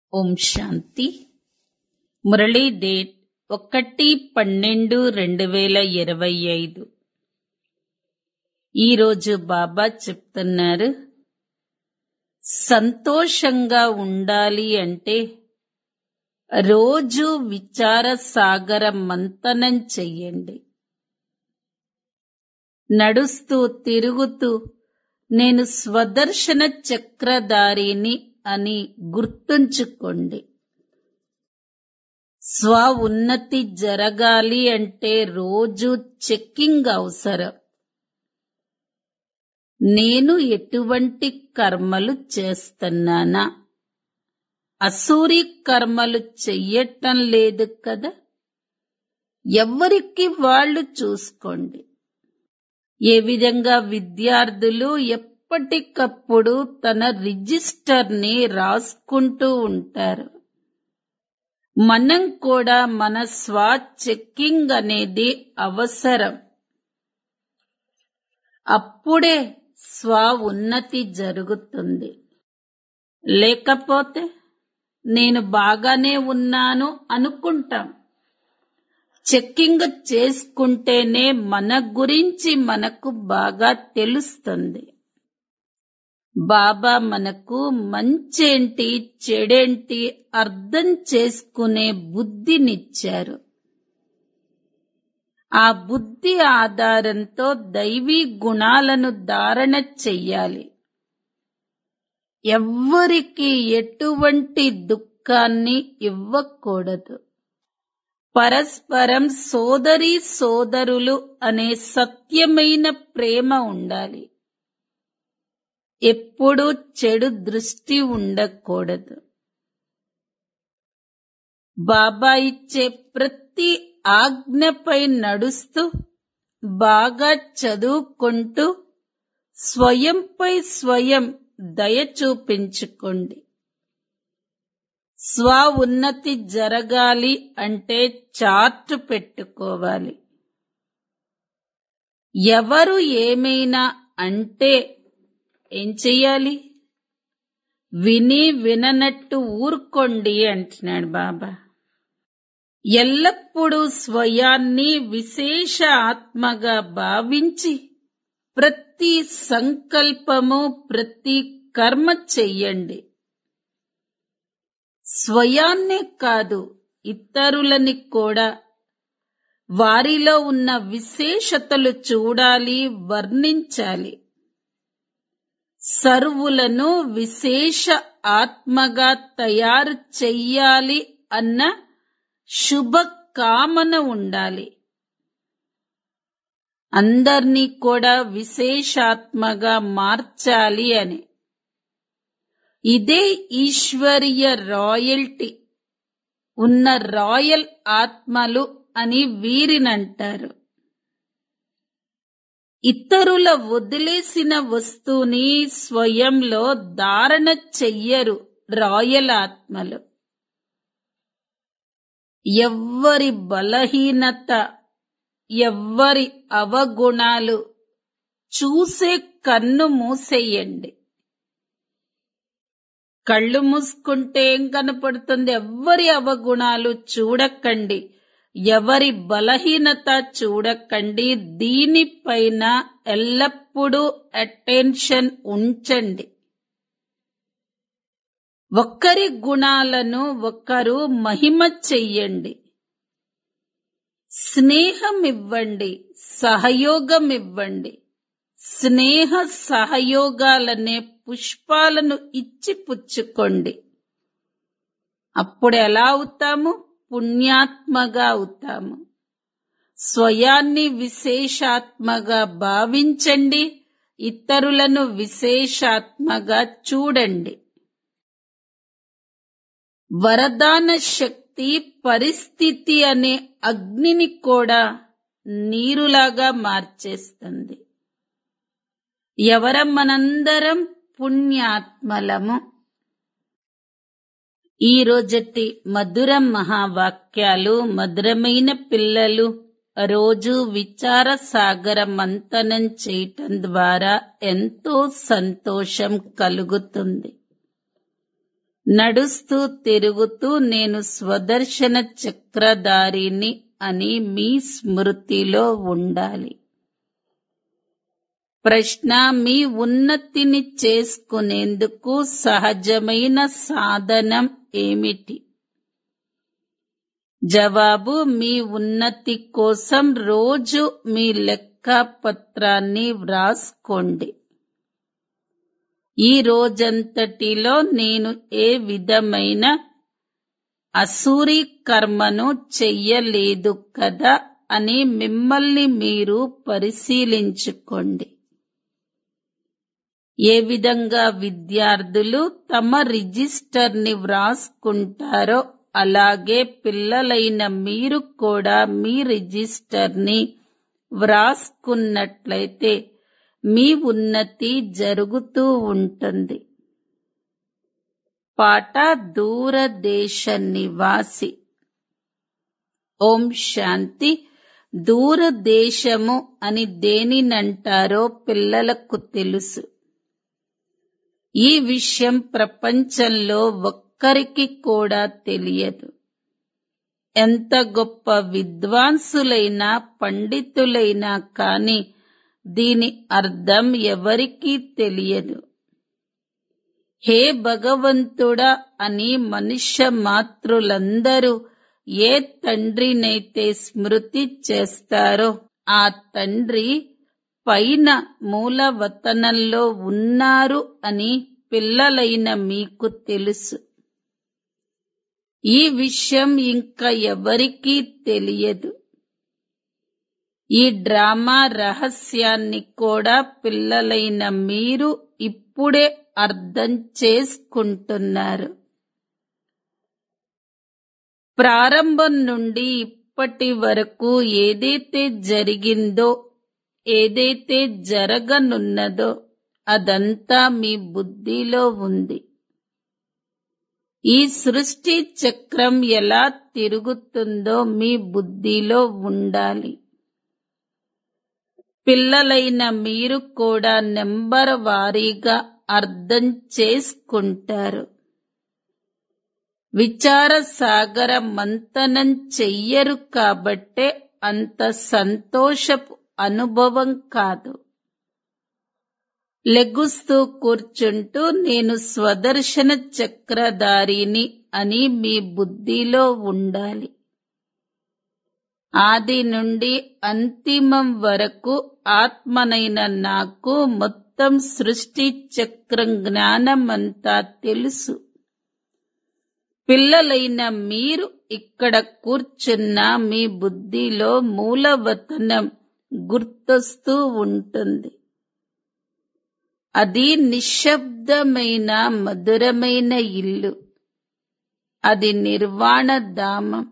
ఓం శాంతి Murali date ఒకటి పన్నెండు రెండు వేల ఇరవై ఐదు ఈరోజు బాబా చెప్తున్నారు సంతోషంగా ఉండాలి అంటే రోజు విచార సాగర మంతనం చెయ్యండి నడుస్తూ తిరుగుతూ నేను స్వదర్శన చక్రధారిని అని గుర్తుంచుకోండి స్వ ఉన్నతి జరగాలి అంటే రోజు చెక్కింగ్ అవసరం నేను ఎటువంటి కర్మలు చేస్తున్నానా అసూరి కర్మలు చెయ్యటం లేదు కదా ఎవరికి వాళ్ళు చూసుకోండి ఏ విధంగా విద్యార్థులు ఎప్పటికప్పుడు తన రిజిస్టర్ ని రాసుకుంటూ ఉంటారు మనం కూడా మన స్వ చెక్కింగ్ అనేది అవసరం అప్పుడే స్వ ఉన్నతి జరుగుతుంది లేకపోతే నేను బాగానే ఉన్నాను అనుకుంటాం చెక్కింగ్ చేసుకుంటేనే మన గురించి మనకు బాగా తెలుస్తుంది బాబా మనకు మంచేంటి చెడేంటి అర్థం చేసుకునే బుద్ధినిచ్చారు ఆ బుద్ధి ఆధారంతో దైవీ గుణాలను ధారణ చెయ్యాలి ఎవ్వరికి ఎటువంటి దుఃఖాన్ని ఇవ్వకూడదు పరస్పరం సోదరి సోదరులు అనే సత్యమైన ప్రేమ ఉండాలి ఎప్పుడూ చెడు దృష్టి ఉండకూడదు బాబా ఇచ్చే ప్రతి ఆజ్ఞపై నడుస్తూ బాగా చదువుకుంటూ స్వయంపై స్వయం దయ చూపించుకోండి స్వ ఉన్నతి జరగాలి అంటే చార్ట్ పెట్టుకోవాలి ఎవరు ఏమైనా అంటే ఏం చెయ్యాలి విని విననట్టు ఊరుకోండి అంటున్నాడు బాబా ఎల్లప్పుడూ స్వయాన్ని విశేష ఆత్మగా భావించి ప్రతి సంకల్పము ప్రతి కర్మ చెయ్యండి స్వయాన్నే కాదు ఇతరులని కూడా వారిలో ఉన్న విశేషతలు చూడాలి వర్ణించాలి సర్వులను విశేష ఆత్మగా తయారు చెయ్యాలి అన్న శుభ కామన ఉండాలి అందర్నీ కూడా విశేషాత్మగా మార్చాలి అని ఇదే ఈశ్వరీయ రాయల్టీ ఉన్న రాయల్ ఆత్మలు అని వీరినంటారు ఇతరుల వదిలేసిన వస్తువుని స్వయంలో ధారణ చెయ్యరు రాయల్ ఆత్మలు ఎవ్వరి బలహీనత ఎవ్వరి అవగుణాలు చూసే కన్ను మూసేయండి కళ్ళు మూసుకుంటే ఏం కనపడుతుంది ఎవ్వరి అవగుణాలు చూడకండి ఎవరి బలహీనత చూడకండి దీనిపైన ఎల్లప్పుడూ అటెన్షన్ ఉంచండి ఒక్కరి గుణాలను ఒకరు మహిమ చెయ్యండి స్నేహం ఇవ్వండి సహయోగం ఇవ్వండి స్నేహ సహయోగాలనే పుష్పాలను ఇచ్చి పుచ్చుకోండి అప్పుడు ఎలా అవుతాము పుణ్యాత్మగా అవుతాము స్వయాన్ని విశేషాత్మగా భావించండి ఇతరులను విశేషాత్మగా చూడండి వరదాన శక్తి పరిస్థితి అనే అగ్నిని కూడా నీరులాగా మార్చేస్తుంది ఎవరం మనందరం పుణ్యాత్మలము ఈ రోజటి మధుర మహావాక్యాలు మధురమైన పిల్లలు రోజు విచార సాగర మంతనం చేయటం ద్వారా ఎంతో సంతోషం కలుగుతుంది నడుస్తూ తిరుగుతూ నేను స్వదర్శన చక్రధారిని అని మీ స్మృతిలో ఉండాలి ప్రశ్న మీ ఉన్నతిని చేసుకునేందుకు సహజమైన సాధనం ఏమిటి జవాబు మీ ఉన్నతి కోసం రోజు మీ లెక్కపత్రాన్ని వ్రాసుకోండి ఈ రోజంతటిలో నేను ఏ విధమైన అసూరి కర్మను చెయ్యలేదు కదా అని మిమ్మల్ని మీరు పరిశీలించుకోండి ఏ విధంగా విద్యార్థులు తమ రిజిస్టర్ని వ్రాసుకుంటారో అలాగే పిల్లలైన మీరు కూడా మీ రిజిస్టర్ని వ్రాసుకున్నట్లయితే మీ ఉన్నతి జరుగుతూ ఉంటుంది పాట దూరదేశ నివాసి ఓం శాంతి దూరదేశము అని దేనినంటారో పిల్లలకు తెలుసు ఈ విషయం ప్రపంచంలో ఒక్కరికి కూడా తెలియదు ఎంత గొప్ప విద్వాంసులైనా పండితులైనా కాని దీని అర్థం ఎవరికీ తెలియదు హే భగవంతుడా అని మనుష్య మాతృలందరూ ఏ తండ్రినైతే స్మృతి చేస్తారో ఆ తండ్రి పైన మూలవతనంలో ఉన్నారు అని పిల్లలైన మీకు తెలుసు ఈ విషయం ఇంకా ఎవరికీ తెలియదు ఈ డ్రామా రహస్యాన్ని కూడా పిల్లలైన మీరు ఇప్పుడే అర్థం చేసుకుంటున్నారు ప్రారంభం నుండి ఇప్పటి వరకు ఏదైతే జరిగిందో ఏదైతే జరగనున్నదో అదంతా మీ బుద్ధిలో ఉంది ఈ సృష్టి చక్రం ఎలా తిరుగుతుందో మీ బుద్ధిలో ఉండాలి పిల్లలైన మీరు కూడా నెంబర్ వారీగా అర్థం చేసుకుంటారు విచార సాగర మంతనం చెయ్యరు కాబట్టే అంత సంతోషపు అనుభవం కాదు లెగుస్తూ కూర్చుంటూ నేను స్వదర్శన చక్రధారిని అని మీ బుద్ధిలో ఉండాలి ఆది నుండి అంతిమం వరకు ఆత్మనైన నాకు మొత్తం సృష్టి చక్రం జ్ఞానమంతా తెలుసు పిల్లలైన మీరు ఇక్కడ కూర్చున్న మీ బుద్ధిలో మూలవతనం గుర్తొస్తూ ఉంటుంది అది నిశ్శబ్దమైన మధురమైన ఇల్లు అది నిర్వాణ ధామం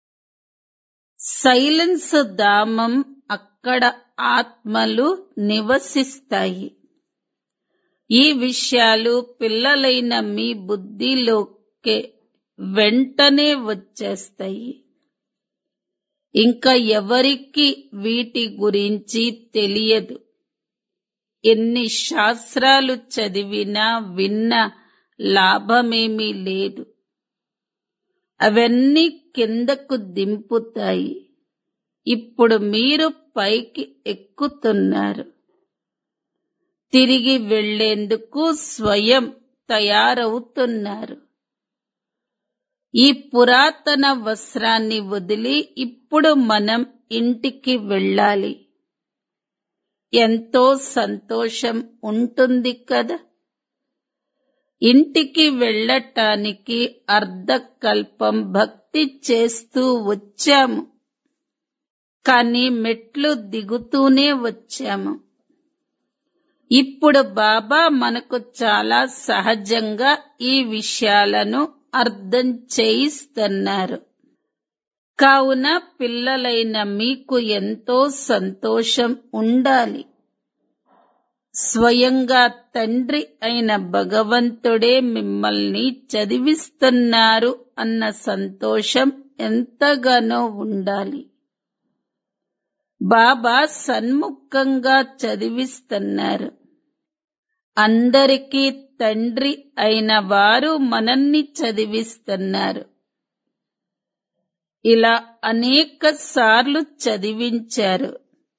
సైలెన్స్ ధామం అక్కడ ఆత్మలు నివసిస్తాయి ఈ విషయాలు పిల్లలైన మీ బుద్ధిలోకే వెంటనే వచ్చేస్తాయి ఇంకా ఎవరికి వీటి గురించి తెలియదు ఎన్ని శాస్త్రాలు చదివినా విన్న లాభమేమీ లేదు అవన్నీ కిందకు దింపుతాయి ఇప్పుడు మీరు పైకి ఎక్కుతున్నారు తిరిగి వెళ్లేందుకు స్వయం తయారవుతున్నారు ఈ పురాతన వస్త్రాన్ని వదిలి ఇప్పుడు మనం ఇంటికి వెళ్ళాలి ఎంతో సంతోషం ఉంటుంది కదా ఇంటికి వెళ్ళటానికి అర్ధకల్పం భక్తి చేస్తూ వచ్చాము కానీ మెట్లు దిగుతూనే వచ్చాము ఇప్పుడు బాబా మనకు చాలా సహజంగా ఈ విషయాలను అర్థం చేయిస్తున్నారు కావున పిల్లలైన మీకు ఎంతో సంతోషం ఉండాలి స్వయంగా తండ్రి అయిన భగవంతుడే మిమ్మల్ని చదివిస్తున్నారు అన్న సంతోషం ఎంతగానో ఉండాలి బాబా సన్ముఖంగా చదివిస్తున్నారు అందరికీ తండ్రి అయిన వారు మనల్ని చదివిస్తున్నారు ఇలా అనేక సార్లు చదివించారు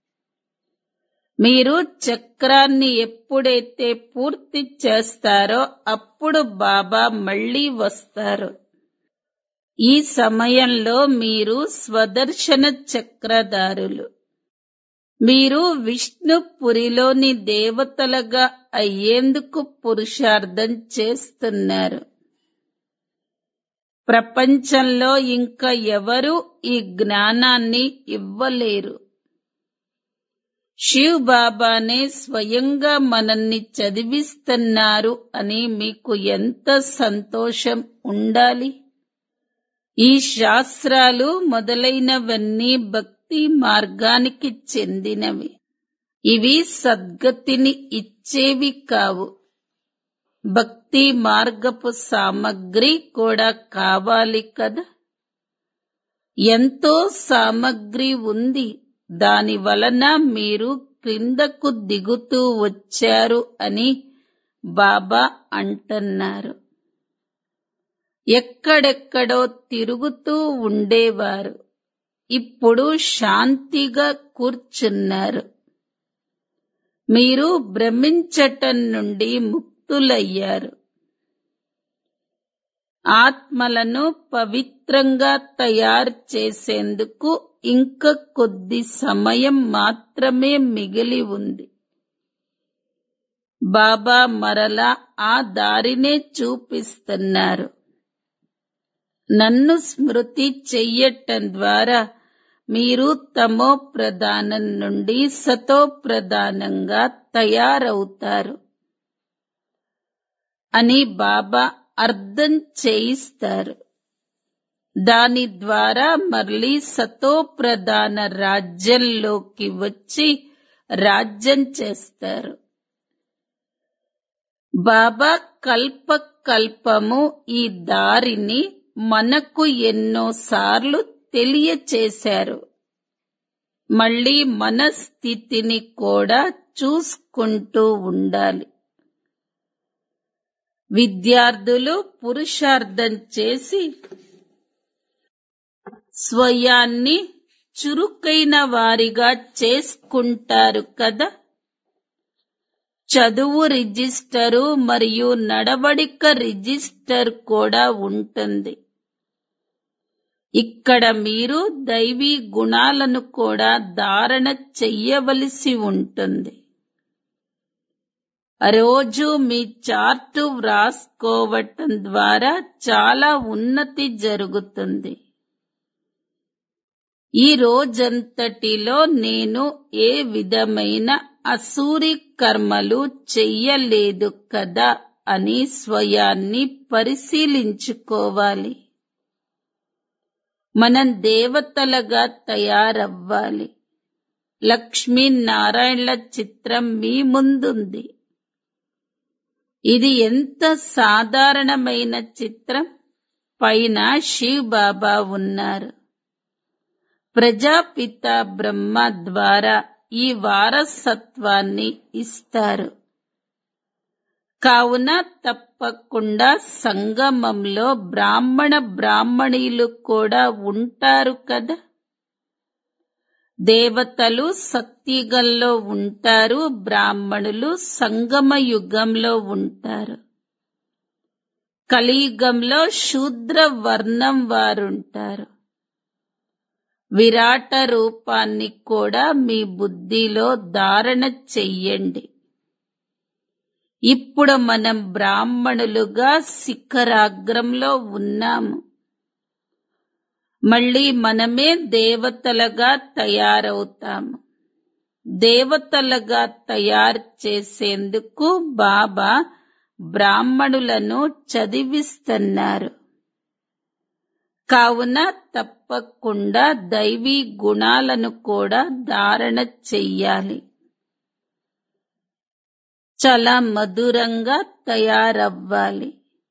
మీరు చక్రాన్ని ఎప్పుడైతే పూర్తి చేస్తారో అప్పుడు బాబా మళ్ళీ వస్తారు ఈ సమయంలో మీరు స్వదర్శన చక్రధారులు మీరు విష్ణుపురిలోని దేవతలుగా అయ్యేందుకు పురుషార్థం చేస్తున్నారు ప్రపంచంలో ఇంకా ఎవరు ఈ జ్ఞానాన్ని ఇవ్వలేరు శివ్ బాబానే స్వయంగా మనల్ని చదివిస్తున్నారు అని మీకు ఎంత సంతోషం ఉండాలి ఈ శాస్త్రాలు మొదలైనవన్నీ భక్తి మార్గానికి చెందినవి ఇవి సద్గతిని ఇచ్చేవి కావు భక్తి మార్గపు సామగ్రి కూడా కావాలి కదా ఎంతో సామగ్రి ఉంది దాని వలన మీరు క్రిందకు దిగుతూ వచ్చారు అని బాబా అంటున్నారు ఎక్కడెక్కడో తిరుగుతూ ఉండేవారు ఇప్పుడు శాంతిగా కూర్చున్నారు మీరు భ్రమించటం నుండి ముక్తులయ్యారు ఆత్మలను పవిత్రంగా తయారు చేసేందుకు ఇంకా కొద్ది సమయం మాత్రమే మిగిలి ఉంది బాబా మరలా ఆ దారినే చూపిస్తున్నారు నన్ను స్మృతి చెయ్యటం ద్వారా మీరు తమో ప్రధానం నుండి సతో ప్రధానంగా తయారవుతారు అని బాబా అర్థం చేయిస్తారు దాని ద్వారా మళ్ళీ సతో ప్రధాన రాజ్యంలోకి వచ్చి రాజ్యం చేస్తారు బాబా కల్ప కల్పము ఈ దారిని మనకు ఎన్నోసార్లు తెలియచేశారు మళ్ళీ మన స్థితిని కూడా చూసుకుంటూ ఉండాలి విద్యార్థులు పురుషార్థం చేసి స్వయాన్ని చురుకైన వారిగా చేసుకుంటారు కదా చదువు రిజిస్టరు మరియు నడవడిక రిజిస్టర్ కూడా ఉంటుంది ఇక్కడ మీరు దైవీ గుణాలను కూడా ధారణ చెయ్యవలసి ఉంటుంది రోజు మీ చార్టు వ్రాసుకోవటం ద్వారా చాలా ఉన్నతి జరుగుతుంది ఈ రోజంతటిలో నేను ఏ విధమైన అసూరి కర్మలు చెయ్యలేదు కదా అని స్వయాన్ని పరిశీలించుకోవాలి మనం దేవతలుగా తయారవ్వాలి లక్ష్మీనారాయణల చిత్రం మీ ముందుంది ఇది ఎంత సాధారణమైన చిత్రం పైన శివ్ బాబా ఉన్నారు ప్రజాపిత బ్రహ్మ ద్వారా ఈ వారసత్వాన్ని ఇస్తారు కావున తప్పకుండా సంగమంలో బ్రాహ్మణ బ్రాహ్మణీలు కూడా ఉంటారు కదా దేవతలు సత్యుగంలో ఉంటారు బ్రాహ్మణులు సంగమ యుగంలో ఉంటారు కలియుగంలో శూద్ర వర్ణం వారుంటారు విరాట రూపాన్ని కూడా మీ బుద్ధిలో ధారణ చెయ్యండి ఇప్పుడు మనం బ్రాహ్మణులుగా శిఖరాగ్రంలో ఉన్నాము మళ్ళీ మనమే దేవతలుగా తయారవుతాము దేవతలుగా తయారు చేసేందుకు బాబా బ్రాహ్మణులను చదివిస్తున్నారు కావున తప్పకుండా దైవీ గుణాలను కూడా ధారణ చెయ్యాలి చాలా మధురంగా తయారవ్వాలి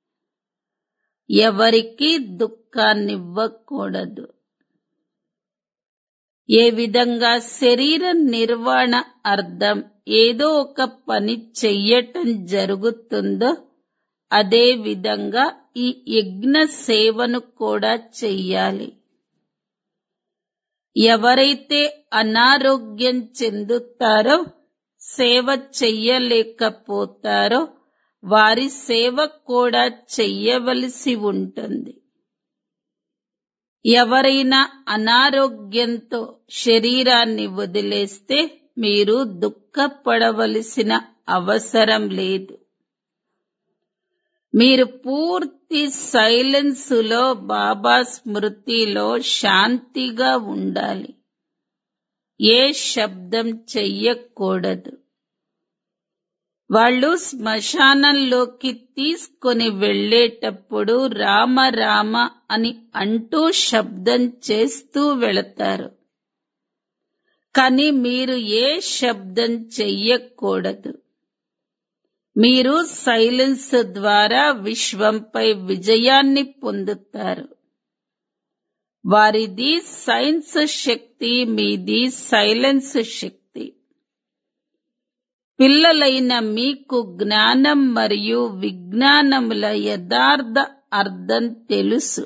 ఎవరికి దుఃఖాన్నివ్వకూడదు ఏ విధంగా శరీర నిర్వహణ అర్థం ఏదో ఒక పని చెయ్యటం జరుగుతుందో అదే విధంగా ఈ యజ్ఞ సేవను కూడా చెయ్యాలి ఎవరైతే అనారోగ్యం చెందుతారో సేవ చెయ్యలేకపోతారో వారి సేవ కూడా చెయ్యవలసి ఉంటుంది ఎవరైనా అనారోగ్యంతో శరీరాన్ని వదిలేస్తే మీరు దుఃఖపడవలసిన అవసరం లేదు మీరు పూర్తి సైలెన్సులో బాబా స్మృతిలో శాంతిగా ఉండాలి ఏ శబ్దం చెయ్యకూడదు వాళ్ళు శ్మశానంలోకి తీసుకొని వెళ్ళేటప్పుడు రామ రామ అని అంటూ శబ్దం చేస్తూ వెళతారు కానీ మీరు ఏ శబ్దం చెయ్యకూడదు మీరు సైలెన్స్ ద్వారా విశ్వంపై విజయాన్ని పొందుతారు వారిది సైన్స్ శక్తి మీది సైలెన్స్ శక్తి పిల్లలైన మీకు జ్ఞానం మరియు విజ్ఞానముల యథార్థ అర్థం తెలుసు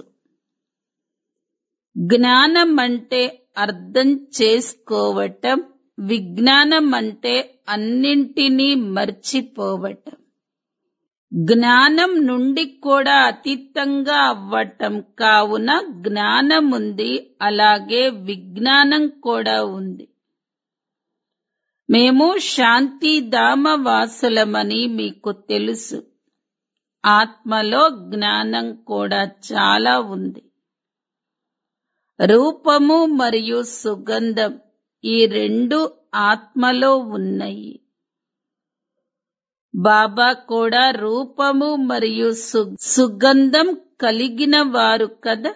జ్ఞానం అంటే అర్థం చేసుకోవటం విజ్ఞానం అంటే అన్నింటినీ మర్చిపోవటం జ్ఞానం నుండి కూడా అతీతంగా అవ్వటం కావున జ్ఞానం ఉంది అలాగే విజ్ఞానం కూడా ఉంది మేము శాంతిధామ వాసులమని మీకు తెలుసు ఆత్మలో జ్ఞానం కూడా చాలా ఉంది రూపము మరియు సుగంధం ఈ రెండు ఆత్మలో ఉన్నాయి బాబా కూడా రూపము మరియు సు- సుగంధం కలిగిన వారు కదా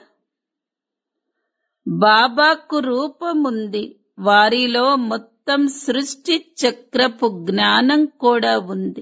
బాబాకు రూపముంది వారిలో మొత్తం సృష్టి చక్రపు జ్ఞానం కూడా ఉంది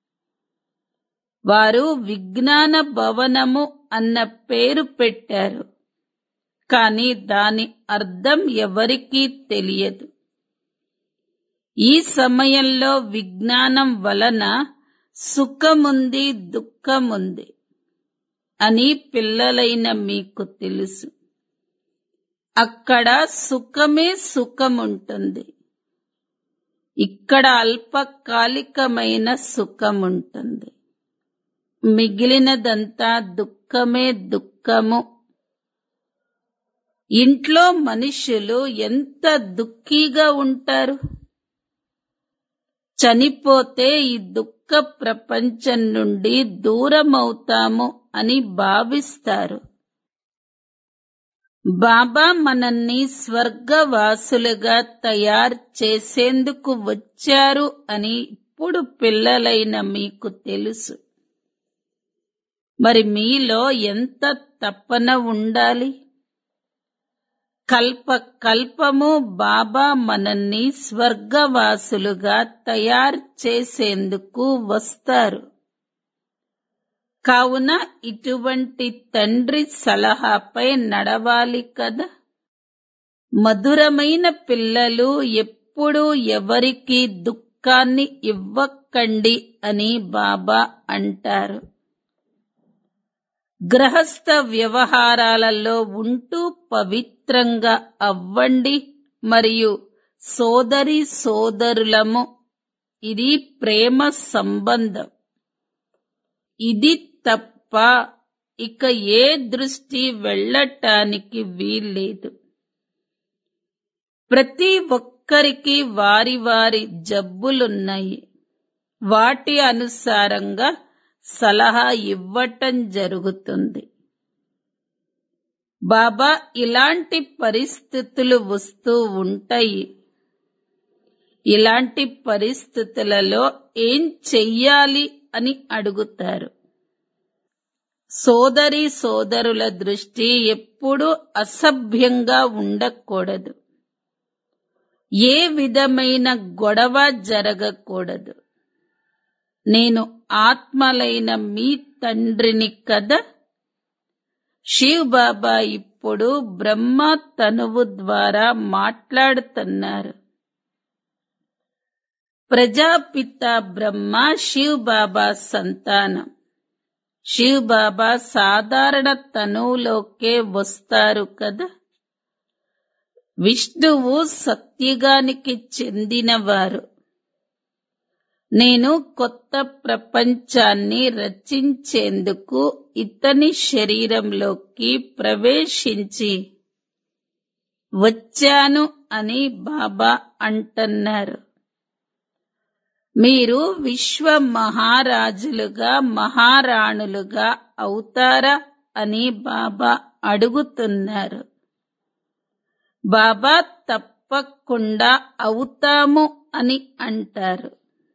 వారు విజ్ఞాన భవనము అన్న పేరు పెట్టారు కానీ దాని అర్థం ఎవరికీ తెలియదు ఈ సమయంలో విజ్ఞానం వలన సుఖముంది దుఃఖముంది అని పిల్లలైన మీకు తెలుసు అక్కడ సుఖమే సుఖముంటుంది ఇక్కడ అల్పకాలికమైన సుఖముంటుంది మిగిలినదంతా దుఃఖమే దుఃఖము ఇంట్లో మనుషులు ఎంత దుఃఖీగా ఉంటారు చనిపోతే ఈ దుఃఖ ప్రపంచం నుండి దూరమవుతాము అని భావిస్తారు బాబా మనల్ని స్వర్గవాసులుగా తయారు చేసేందుకు వచ్చారు అని ఇప్పుడు పిల్లలైన మీకు తెలుసు మరి మీలో ఎంత తపన ఉండాలి కల్ప కల్పము బాబా మనల్ని స్వర్గవాసులుగా తయారు చేసేందుకు వస్తారు కావున ఇటువంటి తండ్రి సలహాపై నడవాలి కదా మధురమైన పిల్లలు ఎప్పుడూ ఎవరికి దుఃఖాన్ని ఇవ్వకండి అని బాబా అంటారు గ్రహస్థ వ్యవహారాలలో ఉంటూ పవిత్రంగా అవ్వండి మరియు సోదరి సోదరులము ఇది ప్రేమ సంబంధం ఇది తప్ప ఇక ఏ దృష్టి వెళ్ళటానికి వీల్లేదు ప్రతి ఒక్కరికి వారి వారి జబ్బులున్నాయి వాటి అనుసారంగా సలహా ఇవ్వటం జరుగుతుంది బాబా ఇలాంటి పరిస్థితులు వస్తూ ఉంటాయి ఇలాంటి పరిస్థితులలో ఏం చెయ్యాలి అని అడుగుతారు సోదరి సోదరుల దృష్టి ఎప్పుడూ అసభ్యంగా ఉండకూడదు ఏ విధమైన గొడవ జరగకూడదు నేను ఆత్మలైన మీ తండ్రిని కదా శివ్ బాబా ఇప్పుడు బ్రహ్మ తనువు ద్వారా మాట్లాడుతున్నారు ప్రజాపిత బ్రహ్మ శివ్ బాబా సంతానం శివ్ బాబా సాధారణ తనువులోకే వస్తారు కదా విష్ణువు సత్యుగానికి చెందినవారు నేను కొత్త ప్రపంచాన్ని రచించేందుకు ఇతని శరీరంలోకి ప్రవేశించి వచ్చాను అని బాబా అంటున్నారు మీరు విశ్వ మహారాజులుగా మహారాణులుగా అవుతారా అని బాబా అడుగుతున్నారు బాబా తప్పకుండా అవుతాము అని అంటారు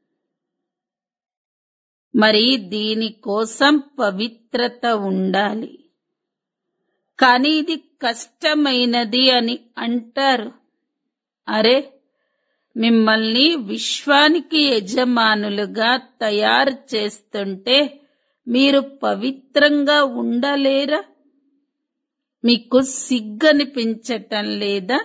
మరి దీనికోసం పవిత్రత ఉండాలి కానీ ఇది కష్టమైనది అని అంటారు అరే మిమ్మల్ని విశ్వానికి యజమానులుగా తయారు చేస్తుంటే మీరు పవిత్రంగా ఉండలేరా మీకు సిగ్గనిపించటం లేదా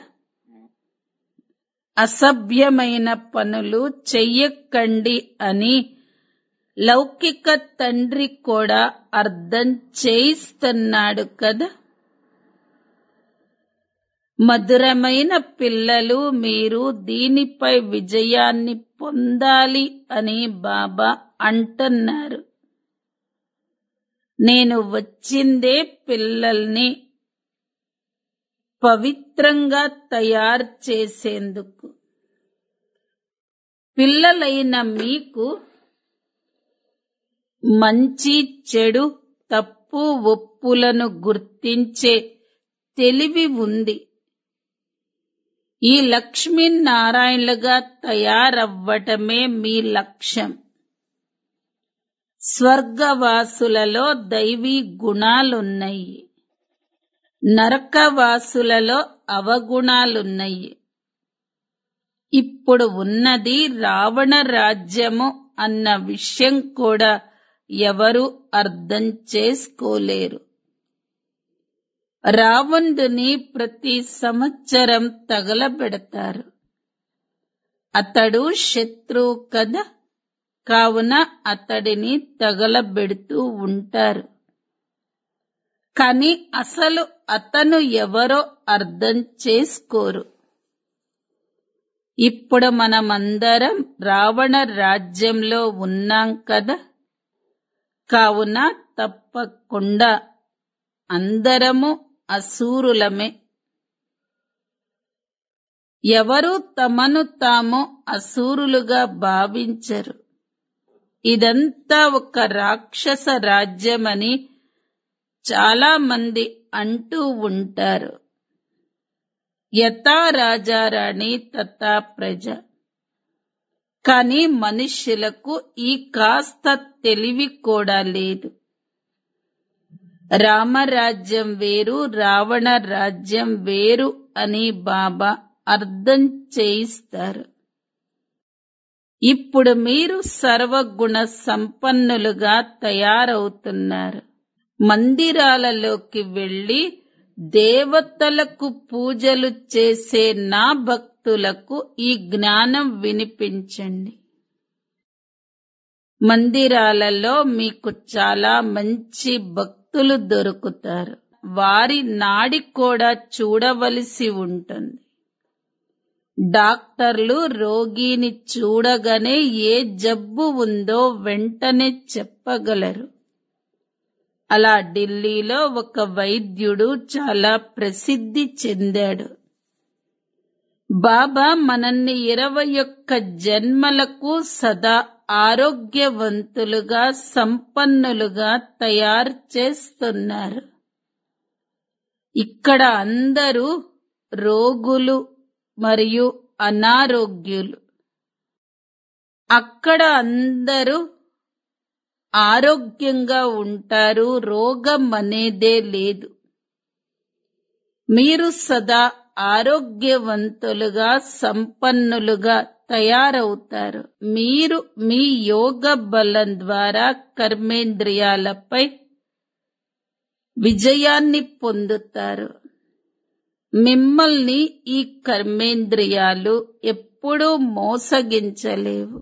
అసభ్యమైన పనులు చెయ్యకండి అని లౌకిక తండ్రి కూడా అర్థం చేయిస్తున్నాడు కదా మధురమైన పిల్లలు మీరు దీనిపై విజయాన్ని పొందాలి అని బాబా అంటున్నారు నేను వచ్చిందే పిల్లల్ని పవిత్రంగా తయారు చేసేందుకు పిల్లలైన మీకు మంచి చెడు తప్పు ఒప్పులను గుర్తించే తెలివి ఉంది ఈ లక్ష్మీనారాయణలుగా తయారవ్వటమే మీ లక్ష్యం స్వర్గవాసులలో దైవీ గుణాలున్నాయి నరకవాసులలో అవగుణాలున్నాయి ఇప్పుడు ఉన్నది రావణ రాజ్యము అన్న విషయం కూడా ఎవరు అర్థం చేసుకోలేరు రావణుని ప్రతి సంవత్సరం తగలబెడతారు అతడు శత్రువు కదా కావున అతడిని తగలబెడుతూ ఉంటారు కాని అసలు అతను ఎవరో అర్థం చేసుకోరు ఇప్పుడు మనమందరం రావణ రాజ్యంలో ఉన్నాం కదా కావున తప్పకుండా అందరము అసూరులమే ఎవరు తమను తాము అసూరులుగా భావించరు ఇదంతా ఒక రాక్షస రాజ్యమని చాలా మంది అంటూ ఉంటారు యథా రాజారాణి తథా ప్రజ కాని మనుష్యులకు ఈ కాస్త తెలివి కూడా లేదు రామరాజ్యం వేరు రావణ రాజ్యం వేరు అని బాబా అర్థం చేయిస్తారు ఇప్పుడు మీరు సర్వగుణ సంపన్నులుగా తయారవుతున్నారు మందిరాలలోకి వెళ్లి దేవతలకు పూజలు చేసే నా భక్తులకు ఈ జ్ఞానం వినిపించండి మందిరాలలో మీకు చాలా మంచి భక్తులు దొరుకుతారు వారి నాడి కూడా చూడవలసి ఉంటుంది డాక్టర్లు రోగిని చూడగానే ఏ జబ్బు ఉందో వెంటనే చెప్పగలరు అలా ఢిల్లీలో ఒక వైద్యుడు చాలా ప్రసిద్ధి చెందాడు బాబా మనల్ని ఇరవై ఒక్క జన్మలకు సదా ఆరోగ్యవంతులుగా సంపన్నులుగా తయారు చేస్తున్నారు ఇక్కడ అందరూ రోగులు మరియు అనారోగ్యులు అక్కడ అందరూ ఆరోగ్యంగా ఉంటారు రోగం అనేదే లేదు మీరు సదా ఆరోగ్యవంతులుగా సంపన్నులుగా తయారవుతారు మీరు మీ యోగ బలం ద్వారా కర్మేంద్రియాలపై విజయాన్ని పొందుతారు మిమ్మల్ని ఈ కర్మేంద్రియాలు ఎప్పుడు ఎప్పుడూ మోసగించలేవు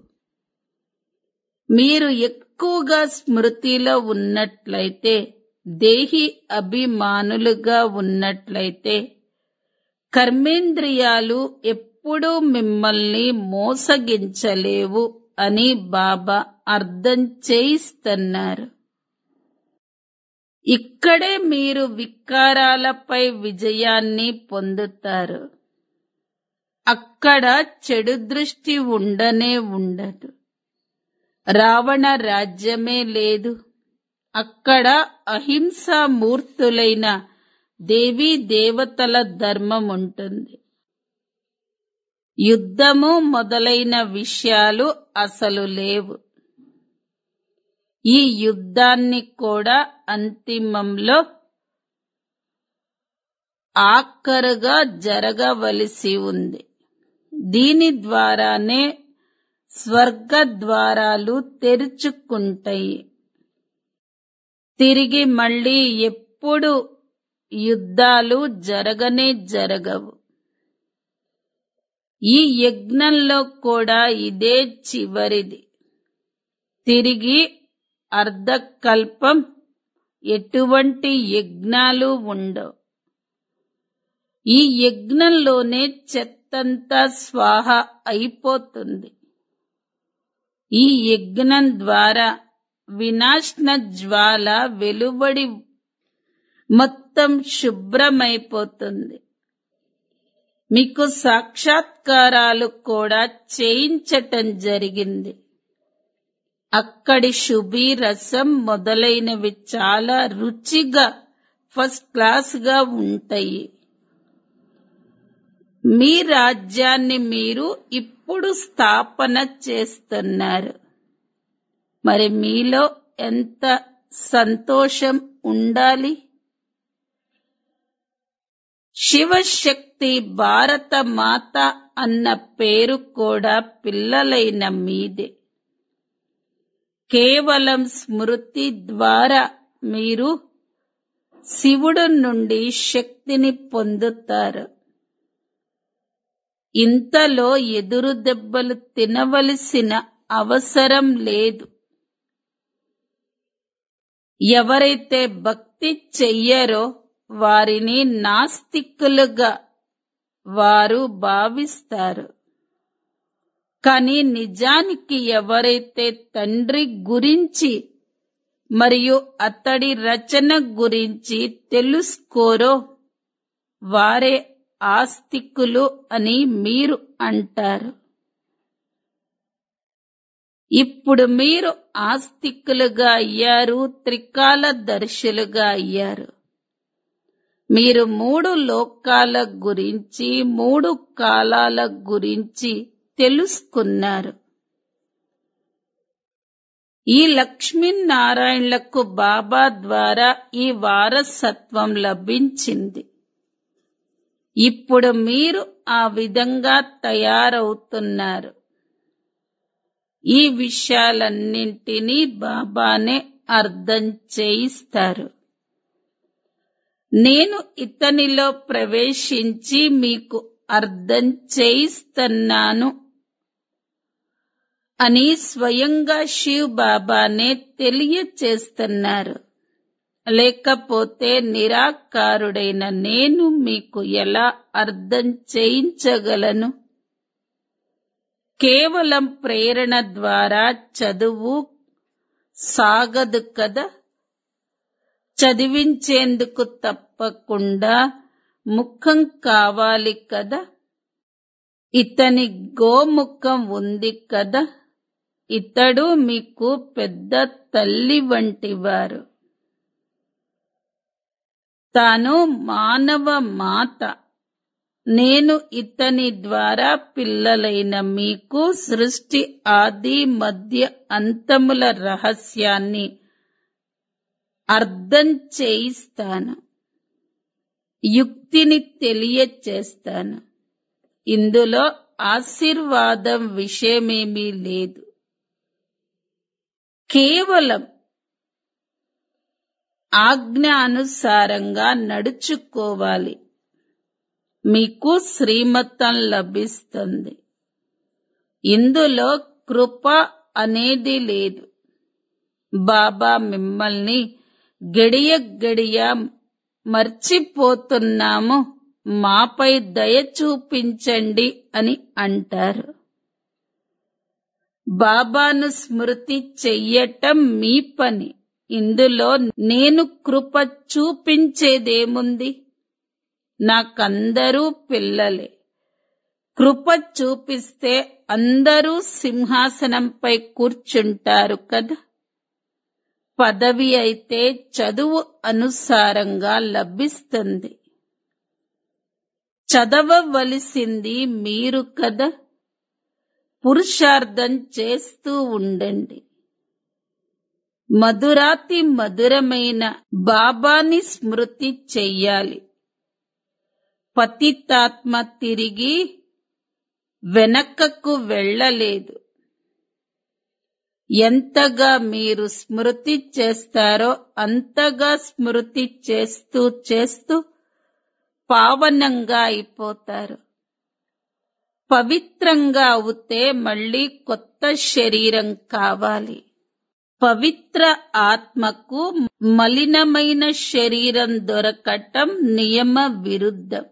మీరు ఎక్కువగా స్మృతిలో ఉన్నట్లయితే దేహి అభిమానులుగా ఉన్నట్లయితే కర్మేంద్రియాలు ఎప్పుడూ మిమ్మల్ని మోసగించలేవు అని బాబా అర్థం చేయిస్తున్నారు ఇక్కడే మీరు వికారాలపై విజయాన్ని పొందుతారు అక్కడ చెడు దృష్టి ఉండనే ఉండదు రావణ రాజ్యమే లేదు అక్కడ అహింసా మూర్తులైన దేవీ దేవతల ధర్మం ఉంటుంది యుద్ధము మొదలైన విషయాలు అసలు లేవు ఈ యుద్ధాన్ని కూడా అంతిమంలో ఆఖరుగా జరగవలసి ఉంది దీని ద్వారానే స్వర్గ ద్వారాలు తెరుచుకుంటాయి తిరిగి మళ్ళీ ఎప్పుడు యుద్ధాలు జరగనే జరగవు ఈ యజ్ఞంలో కూడా ఇదే చివరిది తిరిగి అర్ధకల్పం ఎటువంటి యజ్ఞాలు ఉండవు ఈ యజ్ఞంలోనే చెత్తంతా స్వాహ అయిపోతుంది ఈ యజ్ఞం ద్వారా వినాశన జ్వాల వెలువడి మొత్తం శుభ్రమైపోతుంది మీకు సాక్షాత్కారాలు కూడా చేయించటం జరిగింది అక్కడి శుభి రసం మొదలైనవి చాలా రుచిగా ఫస్ట్ క్లాస్ గా ఉంటాయి మీ రాజ్యాన్ని మీరు ఇప్పుడు స్థాపన చేస్తున్నారు మరి మీలో ఎంత సంతోషం ఉండాలి శివశక్తి భారత మాత అన్న పేరు కూడా పిల్లలైన మీదే కేవలం స్మృతి ద్వారా మీరు శివుడు నుండి శక్తిని పొందుతారు ఇంతలో ఎదురు దెబ్బలు తినవలసిన అవసరం లేదు ఎవరైతే భక్తి చెయ్యరో వారిని నాస్తికులుగా వారు భావిస్తారు కానీ నిజానికి ఎవరైతే తండ్రి గురించి మరియు అతడి రచన గురించి తెలుసుకోరో వారే ఆస్తికులు అని మీరు అంటారు ఇప్పుడు మీరు ఆస్తికులుగా అయ్యారు త్రికాల దర్శులుగా అయ్యారు మీరు మూడు లోకాల గురించి మూడు కాలాల గురించి తెలుసుకున్నారు ఈ లక్ష్మీనారాయణలకు బాబా ద్వారా ఈ వారసత్వం లభించింది ఇప్పుడు మీరు ఆ విధంగా తయారవుతున్నారు ఈ విషయాలన్నింటినీ బాబానే అర్థం చేయిస్తారు నేను ఇతనిలో ప్రవేశించి మీకు అర్థం చేయిస్తున్నాను అని స్వయంగా శివ్ బాబానే తెలియచేస్తున్నారు లేకపోతే నిరాకారుడైన నేను మీకు ఎలా అర్థం చేయించగలను కేవలం ప్రేరణ ద్వారా చదువు సాగదు కదా చదివించేందుకు తప్పకుండా ముఖం కావాలి కదా ఇతని గోముఖం ఉంది కదా ఇతడు మీకు పెద్ద తల్లి వంటివారు తాను మానవ మాత నేను ఇతని ద్వారా పిల్లలైన మీకు సృష్టి ఆది మధ్య అంతముల రహస్యాన్ని అర్థం చేయిస్తాను యుక్తిని తెలియచేస్తాను ఇందులో ఆశీర్వాదం విషయమేమీ లేదు కేవలం ఆజ్ఞ అనుసారంగా నడుచుకోవాలి మీకు శ్రీమతం లభిస్తుంది ఇందులో కృప అనేది లేదు బాబా మిమ్మల్ని గడియ గడియ మర్చిపోతున్నాము మాపై దయ చూపించండి అని అంటారు బాబాను స్మృతి చెయ్యటం మీ పని ఇందులో నేను కృప చూపించేదేముంది నాకందరూ పిల్లలే కృప చూపిస్తే అందరూ సింహాసనంపై కూర్చుంటారు కదా పదవి అయితే చదువు అనుసారంగా లభిస్తుంది చదవవలసింది మీరు కదా పురుషార్థం చేస్తూ ఉండండి మధురాతి మధురమైన బాబాని స్మృతి చెయ్యాలి పతితాత్మ తిరిగి వెనకకు వెళ్ళలేదు ఎంతగా మీరు స్మృతి చేస్తారో అంతగా స్మృతి చేస్తూ చేస్తూ పావనంగా అయిపోతారు పవిత్రంగా అవుతే మళ్ళీ కొత్త శరీరం కావాలి పవిత్ర ఆత్మకు మలినమైన శరీరం దొరకటం నియమ విరుద్ధం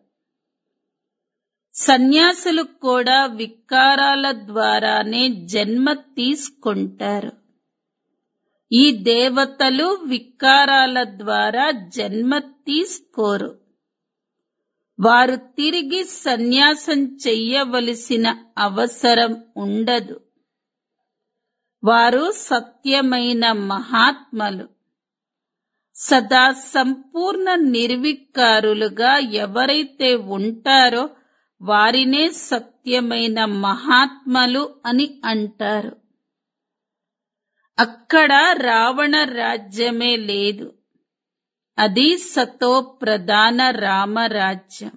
సన్యాసులు కూడా వికారాల ద్వారానే జన్మ తీసుకుంటారు ఈ దేవతలు వికారాల ద్వారా జన్మ తీసుకోరు వారు తిరిగి సన్యాసం చెయ్యవలసిన అవసరం ఉండదు వారు సత్యమైన మహాత్మలు సదా సంపూర్ణ నిర్వికారులుగా ఎవరైతే ఉంటారో వారినే సత్యమైన మహాత్మలు అని అంటారు అక్కడ రావణ రాజ్యమే లేదు అది సతో ప్రధాన రామరాజ్యం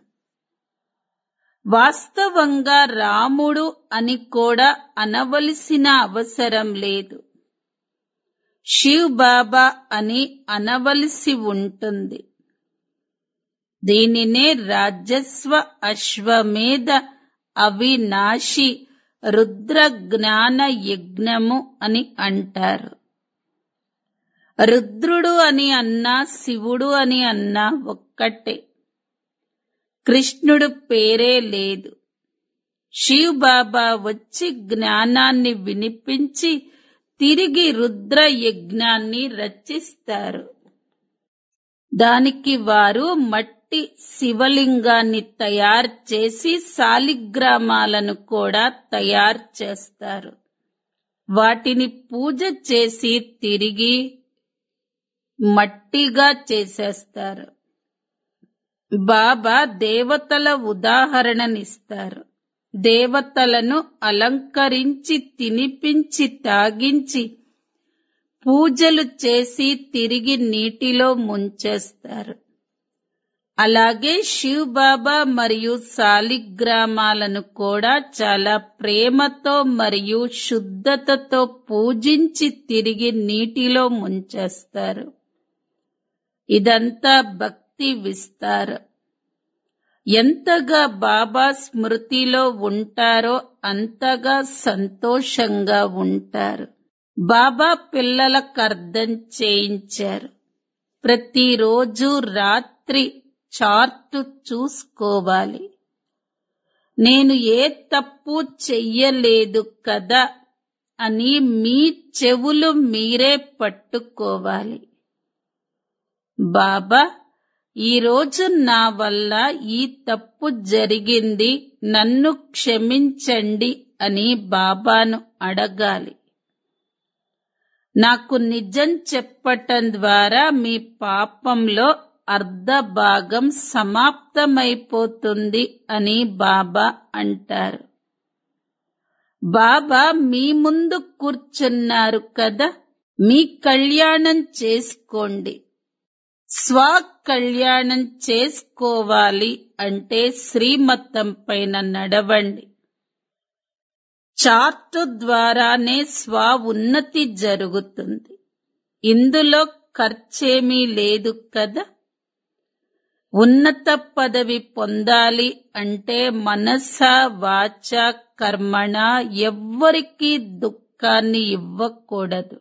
వాస్తవంగా రాముడు అని కూడా అనవలసిన అవసరం లేదు శివ్ బాబా అని అనవలసి ఉంటుంది దీనినే రాజస్వ అశ్వమేధ అవినాశి రుద్ర జ్ఞాన యజ్ఞము అని అంటారు రుద్రుడు అని అన్నా శివుడు అని అన్నా ఒక్కటే కృష్ణుడు పేరే లేదు శివ్ బాబా వచ్చి జ్ఞానాన్ని వినిపించి తిరిగి రుద్ర యజ్ఞాన్ని రచిస్తారు దానికి వారు మట్టి శివలింగాన్ని తయారు చేసి శాలిగ్రామాలను కూడా తయారు చేస్తారు వాటిని పూజ చేసి తిరిగి మట్టిగా చేసేస్తారు బాబా దేవతల ఉదాహరణనిస్తారు దేవతలను అలంకరించి తినిపించి తాగించి పూజలు చేసి తిరిగి నీటిలో ముంచేస్తారు అలాగే శివ్ బాబా మరియు శాలిగ్రామాలను కూడా చాలా ప్రేమతో మరియు శుద్ధతతో పూజించి తిరిగి నీటిలో ముంచేస్తారు ఇదంతా భక్తి విస్తారం ఎంతగా బాబా స్మృతిలో ఉంటారో అంతగా సంతోషంగా ఉంటారు బాబా పిల్లలకు అర్థం చేయించారు ప్రతిరోజు రాత్రి చార్టు చూసుకోవాలి నేను ఏ తప్పు చెయ్యలేదు కదా అని మీ చెవులు మీరే పట్టుకోవాలి బాబా ఈరోజు నా వల్ల ఈ తప్పు జరిగింది నన్ను క్షమించండి అని బాబాను అడగాలి నాకు నిజం చెప్పటం ద్వారా మీ పాపంలో అర్ధ భాగం సమాప్తమైపోతుంది అని బాబా అంటారు బాబా మీ ముందు కూర్చున్నారు కదా మీ కళ్యాణం చేసుకోండి స్వ కళ్యాణం చేసుకోవాలి అంటే శ్రీమతం పైన నడవండి చార్టు ద్వారానే స్వ ఉన్నతి జరుగుతుంది ఇందులో ఖర్చేమీ లేదు కదా ఉన్నత పదవి పొందాలి అంటే మనస వాచ కర్మణ ఎవ్వరికీ దుఃఖాన్ని ఇవ్వకూడదు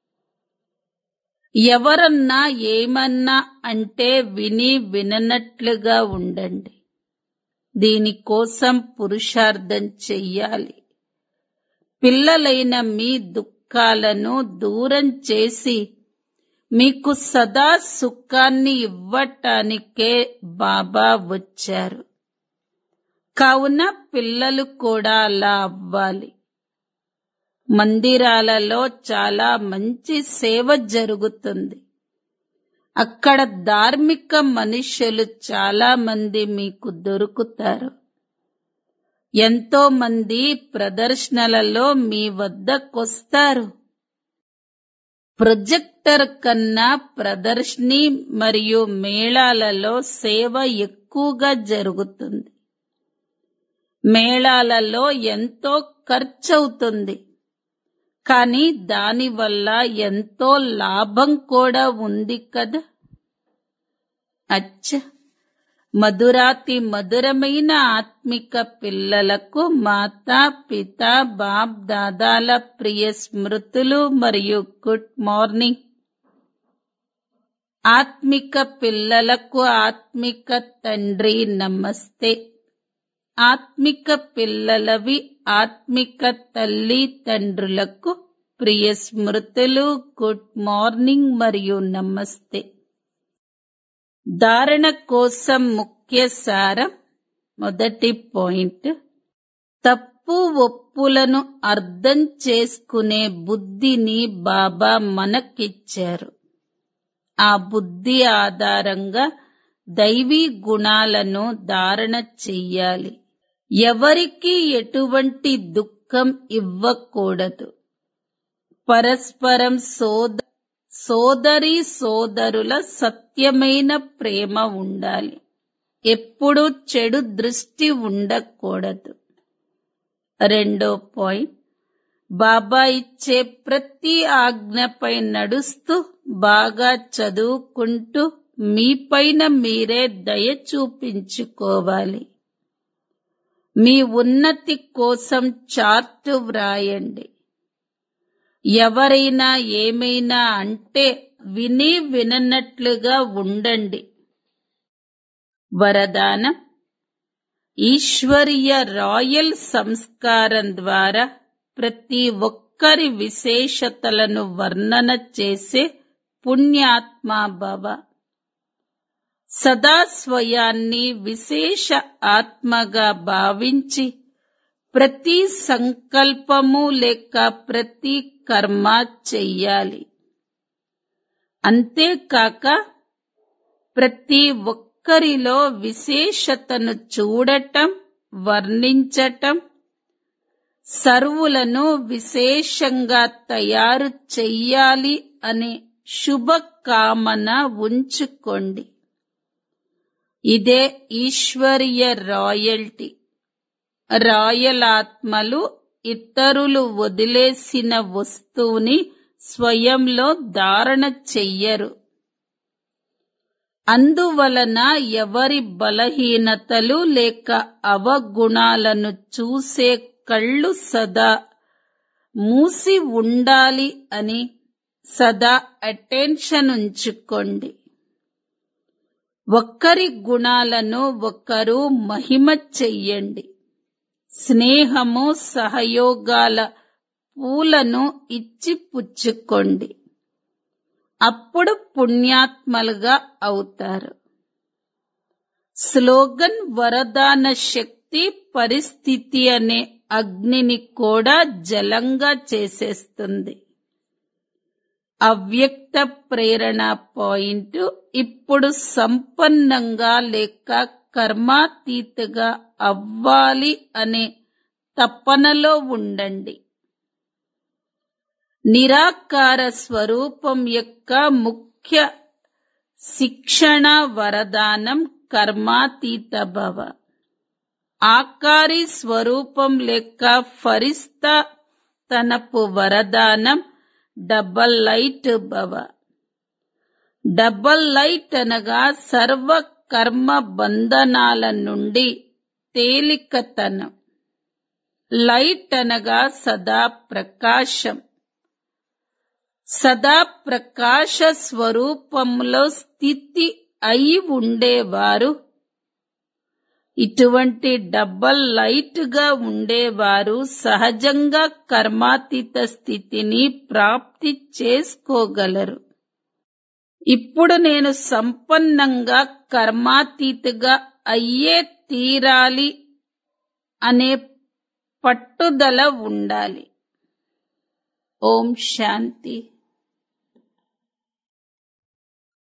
ఎవరన్నా ఏమన్నా అంటే విని విననట్లుగా ఉండండి దీనికోసం పురుషార్థం చెయ్యాలి పిల్లలైన మీ దుఃఖాలను దూరం చేసి మీకు సదా సుఖాన్ని ఇవ్వటానికే బాబా వచ్చారు కావున పిల్లలు కూడా అలా అవ్వాలి మందిరాలలో చాలా మంచి సేవ జరుగుతుంది అక్కడ ధార్మిక మనుష్యులు చాలా మంది మీకు దొరుకుతారు ఎంతో మంది ప్రదర్శనలలో మీ వద్దకొస్తారు ప్రొజెక్టర్ కన్నా ప్రదర్శని మరియు మేళాలలో సేవ ఎక్కువగా జరుగుతుంది మేళాలలో ఎంతో ఖర్చవుతుంది కానీ దానివల్ల ఎంతో లాభం కూడా ఉంది కదా అచ్చ మధురాతి మధురమైన ఆత్మిక పిల్లలకు మాతా పిత బాప్ దాదాల ప్రియ స్మృతులు మరియు గుడ్ మార్నింగ్ ఆత్మిక పిల్లలకు ఆత్మిక తండ్రి నమస్తే ఆత్మిక పిల్లలవి ఆత్మిక తల్లి తండ్రులకు ప్రియ స్మృతులు గుడ్ మార్నింగ్ మరియు నమస్తే ధారణ కోసం ముఖ్య సారం మొదటి పాయింట్ తప్పు ఒప్పులను అర్థం చేసుకునే బుద్ధిని బాబా మనకిచ్చారు ఆ బుద్ధి ఆధారంగా దైవీ గుణాలను ధారణ చెయ్యాలి ఎవరికి ఎటువంటి దుఃఖం ఇవ్వకూడదు పరస్పరం సోద సోదరి సోదరుల సత్యమైన ప్రేమ ఉండాలి ఎప్పుడు చెడు దృష్టి ఉండకూడదు రెండో పాయింట్ బాబా ఇచ్చే ప్రతి ఆజ్ఞపై నడుస్తూ బాగా చదువుకుంటూ మీపైన మీరే దయ చూపించుకోవాలి మీ ఉన్నతి కోసం చార్టు వ్రాయండి ఎవరైనా ఏమైనా అంటే విని విననట్లుగా ఉండండి వరదానం ఈశ్వరీయ రాయల్ సంస్కారం ద్వారా ప్రతి ఒక్కరి విశేషతలను వర్ణన చేసే పుణ్యాత్మా భవ సదా స్వయాన్ని విశేష ఆత్మగా భావించి ప్రతి సంకల్పము లేక ప్రతి కర్మ చెయ్యాలి అంతేకాక ప్రతి ఒక్కరిలో విశేషతను చూడటం వర్ణించటం సర్వులను విశేషంగా తయారు చెయ్యాలి అనే శుభకామన ఉంచుకోండి ఇదే ఈశ్వరీయ రాయల్టీ రాయల్ ఆత్మలు ఇతరులు వదిలేసిన వస్తువుని స్వయంలో ధారణ చెయ్యరు అందువలన ఎవరి బలహీనతలు లేక అవగుణాలను చూసే కళ్ళు సదా మూసి ఉండాలి అని సదా అటెన్షన్ ఉంచుకోండి ఒక్కరి గుణాలను ఒకరు మహిమ చెయ్యండి స్నేహము సహయోగాల పూలను ఇచ్చి పుచ్చుకోండి అప్పుడు పుణ్యాత్మలుగా అవుతారు స్లోగన్ వరదాన శక్తి పరిస్థితి అనే అగ్నిని కూడా జలంగా చేసేస్తుంది అవ్యక్త ప్రేరణ పాయింట్ ఇప్పుడు సంపన్నంగా లేక కర్మాతీతగా అవ్వాలి అనే తపనలో ఉండండి నిరాకార స్వరూపం యొక్క ముఖ్య శిక్షణ వరదానం కర్మాతీత భవ ఆకారి స్వరూపం లెక్క ఫరిస్తా తనపు వరదానం డబల్ లైట్ భవ డబల్ లైట్ అనగా సర్వ కర్మ బంధనాల నుండి తేలికతనం లైట్ అనగా సదా ప్రకాశం సదా ప్రకాశ స్వరూపంలో స్థితి అయి ఉండేవారు ఇటువంటి డబల్ లైట్ గా ఉండేవారు సహజంగా కర్మాతీత స్థితిని ప్రాప్తి చేసుకోగలరు ఇప్పుడు నేను సంపన్నంగా కర్మాతీతగా అయ్యే తీరాలి అనే పట్టుదల ఉండాలి ఓం శాంతి